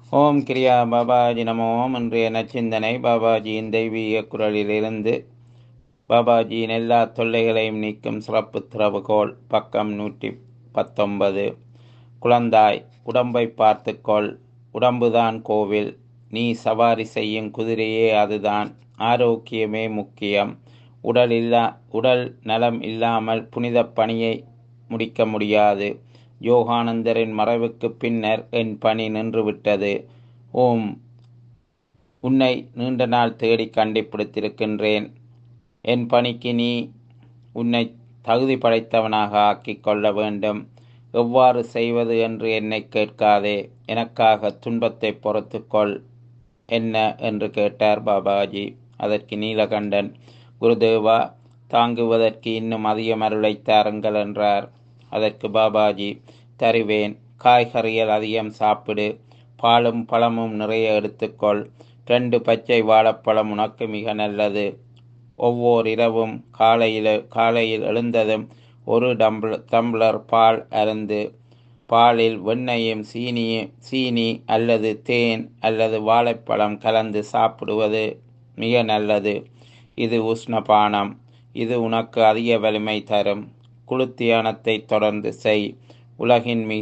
ஓம் கிரியா பாபாஜி நமோ ஓம் இன்றைய நச்சிந்தனை பாபாஜியின் தெய்வீக குரலிலிருந்து பாபாஜியின் எல்லா தொல்லைகளையும் நீக்கும் சிறப்பு திறவுகோள் பக்கம் நூற்றி பத்தொன்பது குழந்தாய் உடம்பை பார்த்துக்கொள் உடம்புதான் கோவில் நீ சவாரி செய்யும் குதிரையே அதுதான் ஆரோக்கியமே முக்கியம் உடல் இல்லா உடல் நலம் இல்லாமல் புனித பணியை முடிக்க முடியாது யோகானந்தரின் மறைவுக்கு பின்னர் என் பணி நின்றுவிட்டது ஓம் உன்னை நீண்ட நாள் தேடி கண்டுபிடித்திருக்கின்றேன் என் பணிக்கு நீ உன்னை தகுதி படைத்தவனாக ஆக்கிக் கொள்ள வேண்டும் எவ்வாறு செய்வது என்று என்னை கேட்காதே எனக்காக துன்பத்தை பொறுத்துக்கொள் என்ன என்று கேட்டார் பாபாஜி அதற்கு நீலகண்டன் குருதேவா தாங்குவதற்கு இன்னும் அதிகம் அருளை தாருங்கள் என்றார் அதற்கு பாபாஜி தருவேன் காய்கறிகள் அதிகம் சாப்பிடு பாலும் பழமும் நிறைய எடுத்துக்கொள் ரெண்டு பச்சை வாழைப்பழம் உனக்கு மிக நல்லது ஒவ்வொரு இரவும் காலையில் காலையில் எழுந்ததும் ஒரு டம்ளர் டம்ளர் பால் அருந்து பாலில் வெண்ணெயும் சீனியும் சீனி அல்லது தேன் அல்லது வாழைப்பழம் கலந்து சாப்பிடுவது மிக நல்லது இது உஷ்ணபானம் இது உனக்கு அதிக வலிமை தரும் குளிர்த்தியானத்தை தொடர்ந்து செய் உலகின் மிக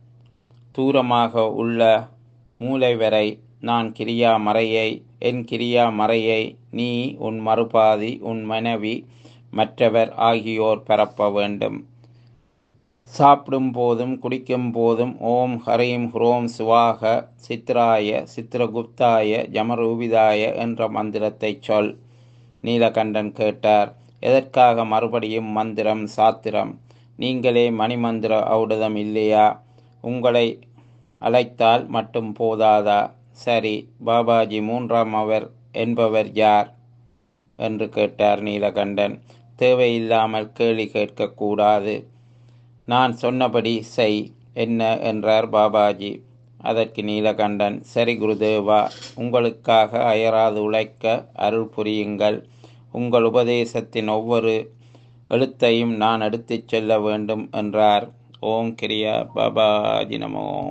தூரமாக உள்ள மூளை வரை நான் கிரியா மறையை என் கிரியா மறையை நீ உன் மறுபாதி உன் மனைவி மற்றவர் ஆகியோர் பரப்ப வேண்டும் சாப்பிடும் போதும் குடிக்கும் போதும் ஓம் ஹரீம் ஹுரோம் சிவாக சித்ராய சித்திரகுப்தாய ஜமரூபிதாய என்ற மந்திரத்தை சொல் நீலகண்டன் கேட்டார் எதற்காக மறுபடியும் மந்திரம் சாத்திரம் நீங்களே மணிமந்திர ஔடதம் இல்லையா உங்களை அழைத்தால் மட்டும் போதாதா சரி பாபாஜி மூன்றாம் அவர் என்பவர் யார் என்று கேட்டார் நீலகண்டன் தேவையில்லாமல் கேள்வி கேட்கக்கூடாது நான் சொன்னபடி செய் என்ன என்றார் பாபாஜி அதற்கு நீலகண்டன் சரி குருதேவா உங்களுக்காக அயராது உழைக்க அருள் புரியுங்கள் உங்கள் உபதேசத்தின் ஒவ்வொரு எழுத்தையும் நான் எடுத்துச் செல்ல வேண்டும் என்றார் ஓம் கிரியா பாபாஜி நமோ